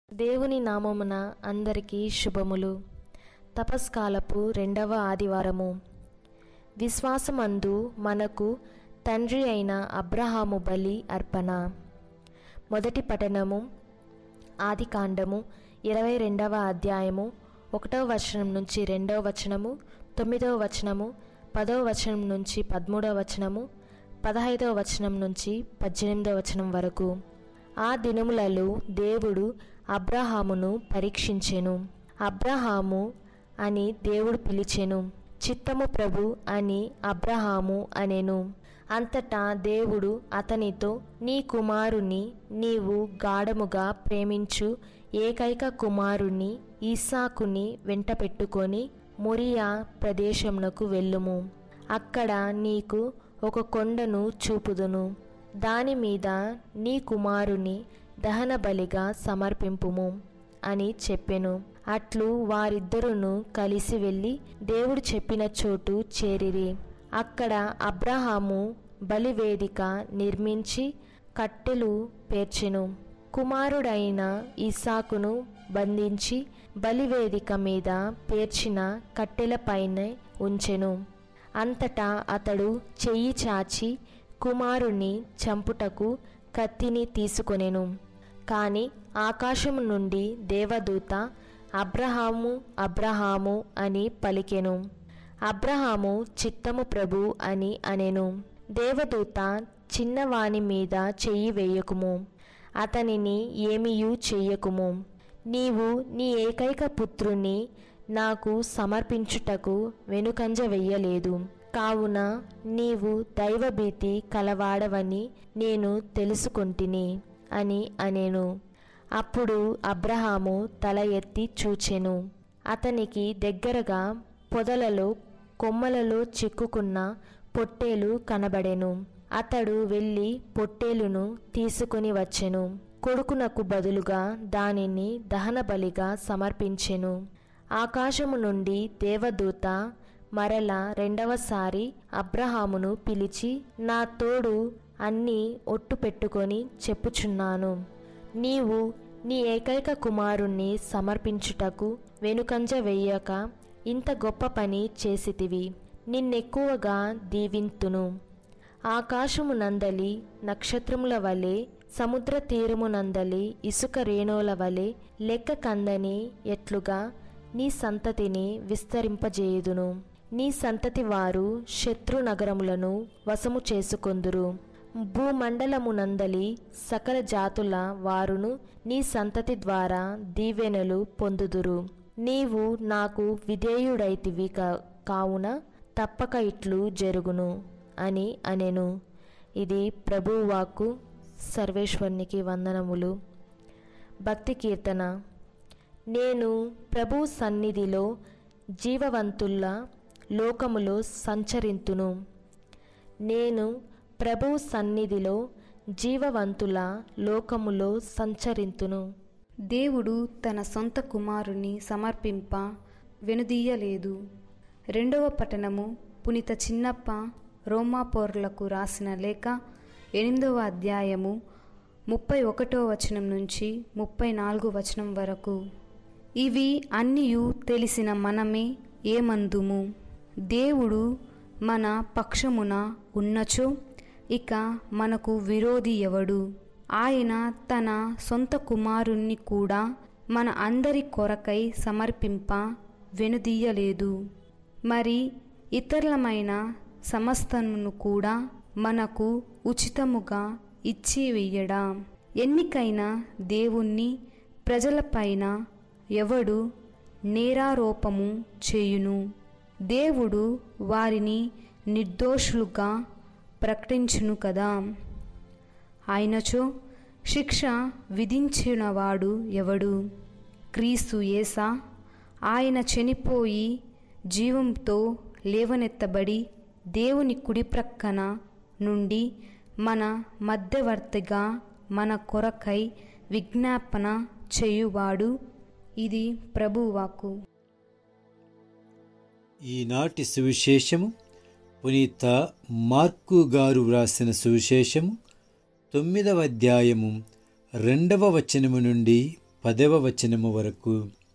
దేవుని నామమున అందరికీ శుభములు తపస్కాలపు రెండవ ఆదివారము విశ్వాసమందు మనకు తండ్రి అయిన అబ్రహాము బలి అర్పణ మొదటి పఠనము ఆది కాండము ఇరవై రెండవ అధ్యాయము ఒకటవ వచనం నుంచి రెండవ వచనము తొమ్మిదవ వచనము పదవ వచనం నుంచి పదమూడవ వచనము పదహైదవ వచనం నుంచి పద్దెనిమిదవ వచనం వరకు ఆ దినములలో దేవుడు అబ్రహామును పరీక్షించెను అబ్రహాము అని దేవుడు పిలిచెను చిత్తము ప్రభు అని అబ్రహాము అనెను అంతటా దేవుడు అతనితో నీ కుమారుని నీవు గాఢముగా ప్రేమించు ఏకైక కుమారుని ఈసాకుని వెంట పెట్టుకొని మొరియా ప్రదేశమునకు వెళ్ళుము అక్కడ నీకు ఒక కొండను చూపుదును దాని మీద నీ కుమారుని దహన బలిగా సమర్పింపుము అని చెప్పెను అట్లు వారిద్దరును కలిసి వెళ్ళి దేవుడు చెప్పిన చోటు చేరిరి అక్కడ అబ్రహాము బలివేదిక నిర్మించి కట్టెలు పేర్చెను కుమారుడైన ఇసాకును బంధించి బలివేదిక మీద పేర్చిన కట్టెలపైనే ఉంచెను అంతటా అతడు చెయ్యి చాచి కుమారుణ్ణి చంపుటకు కత్తిని తీసుకొనెను కాని ఆకాశము నుండి దేవదూత అబ్రహాము అబ్రహాము అని పలికెను అబ్రహాము చిత్తము ప్రభు అని అనెను దేవదూత చిన్నవాని మీద చెయ్యి వేయకుము అతనిని ఏమీయూ చెయ్యకుము నీవు నీ ఏకైక పుత్రుని నాకు సమర్పించుటకు వెనుకంజ వెయ్యలేదు కావున నీవు దైవభీతి కలవాడవని నేను తెలుసుకొంటిని అని అనేను అప్పుడు అబ్రహాము తల ఎత్తి చూచెను అతనికి దగ్గరగా పొదలలో కొమ్మలలో చిక్కుకున్న పొట్టేలు కనబడెను అతడు వెళ్ళి పొట్టేలును తీసుకొని వచ్చెను కొడుకునకు బదులుగా దానిని దహనబలిగా సమర్పించెను ఆకాశము నుండి దేవదూత మరల రెండవసారి అబ్రహామును పిలిచి నా తోడు అన్నీ ఒట్టు పెట్టుకొని చెప్పుచున్నాను నీవు నీ ఏకైక కుమారుణ్ణి సమర్పించుటకు వెనుకంజ వెయ్యక ఇంత గొప్ప పని చేసితివి నిన్నెక్కువగా దీవింతును ఆకాశము నందలి నక్షత్రముల వలె సముద్ర తీరమునందలి ఇసుక రేణువుల వలె లెక్క కందని ఎట్లుగా నీ సంతతిని విస్తరింపజేయుదును నీ సంతతి వారు శత్రు నగరములను వశము చేసుకొందురు భూమండలమునందలి సకల జాతుల వారును నీ సంతతి ద్వారా దీవెనలు పొందుదురు నీవు నాకు విధేయుడైతివి కావున తప్పక ఇట్లు జరుగును అని అనెను ఇది ప్రభువాకు సర్వేశ్వరునికి వందనములు భక్తి కీర్తన నేను ప్రభు సన్నిధిలో జీవవంతుల లోకములో సంచరింతును నేను ప్రభు సన్నిధిలో జీవవంతుల లోకములో సంచరింతును దేవుడు తన సొంత కుమారుని సమర్పింప వెనుదీయలేదు రెండవ పట్టణము పునిత చిన్నప్ప రోమాపౌరులకు రాసిన లేఖ ఎనిమిదవ అధ్యాయము ముప్పై ఒకటో వచనం నుంచి ముప్పై నాలుగు వచనం వరకు ఇవి అన్నియు తెలిసిన మనమే ఏమందుము దేవుడు మన పక్షమున ఉన్నచో ఇక మనకు విరోధి ఎవడు ఆయన తన సొంత కుమారుణ్ణి కూడా మన అందరి కొరకై సమర్పింప వెనుదీయలేదు మరి ఇతరులమైన సమస్తమును కూడా మనకు ఉచితముగా ఇచ్చి వెయ్యడా ఎన్నికైన దేవుణ్ణి ప్రజలపైన ఎవడు నేరారోపము చేయును దేవుడు వారిని నిర్దోషులుగా ప్రకటించును కదా ఆయనచో శిక్ష విధించినవాడు ఎవడు క్రీస్తు ఏసా ఆయన చనిపోయి జీవంతో లేవనెత్తబడి దేవుని కుడి ప్రక్కన నుండి మన మధ్యవర్తిగా మన కొరకై విజ్ఞాపన చేయువాడు ఇది ప్రభువాకు ఈనాటి సువిశేషము పునీత మార్కు గారు వ్రాసిన సువిశేషము తొమ్మిదవ అధ్యాయము రెండవ వచనము నుండి పదవ వచనము వరకు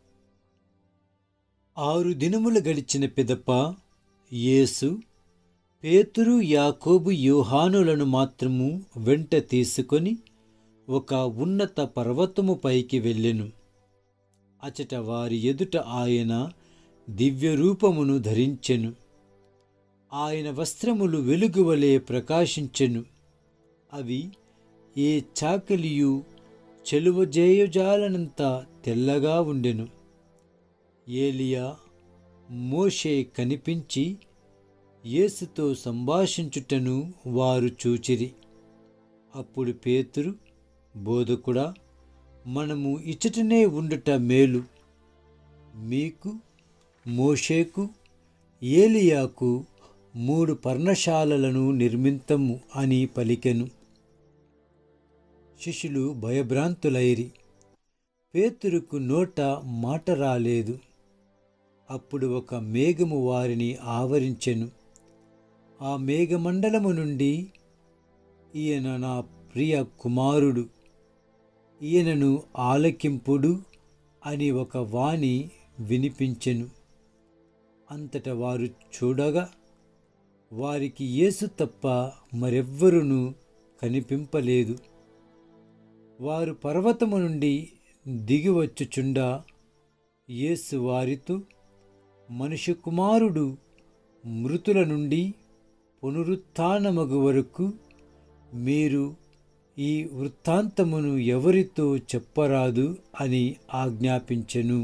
ఆరు దినములు గడిచిన పిదప యేసు పేతురు యాకోబు యోహానులను మాత్రము వెంట తీసుకొని ఒక ఉన్నత పర్వతము పైకి వెళ్ళెను అచట వారి ఎదుట ఆయన దివ్యరూపమును ధరించెను ఆయన వస్త్రములు వెలుగువలే ప్రకాశించెను అవి ఏ చాకలియు చెలువజేయుజాలనంత తెల్లగా ఉండెను ఏలియా మోషే కనిపించి యేసుతో సంభాషించుటను వారు చూచిరి అప్పుడు పేతురు బోధకుడా మనము ఇచ్చటనే ఉండుట మేలు మీకు మోషేకు ఏలియాకు మూడు పర్ణశాలలను నిర్మింతము అని పలికెను శిష్యులు భయభ్రాంతులైరి పేతురుకు నోట మాట రాలేదు అప్పుడు ఒక మేఘము వారిని ఆవరించెను ఆ మేఘమండలము నుండి ఈయన నా ప్రియ కుమారుడు ఈయనను ఆలకింపుడు అని ఒక వాణి వినిపించెను అంతట వారు చూడగా వారికి యేసు తప్ప మరెవ్వరునూ కనిపింపలేదు వారు పర్వతము నుండి దిగివచ్చుచుండా యేసు వారితో మనుష్య కుమారుడు మృతుల నుండి పునరుత్నమగు వరకు మీరు ఈ వృత్తాంతమును ఎవరితో చెప్పరాదు అని ఆజ్ఞాపించెను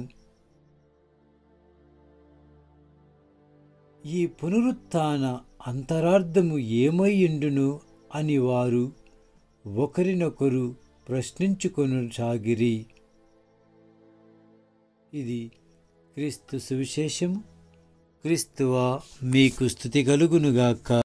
ఈ పునరుత్థాన అంతరార్థము ఏమయ్యుండును అని వారు ఒకరినొకరు ప్రశ్నించుకొనసాగిరి ఇది క్రీస్తు సువిశేషము క్రీస్తువా మీకు స్థుతి కలుగునుగాక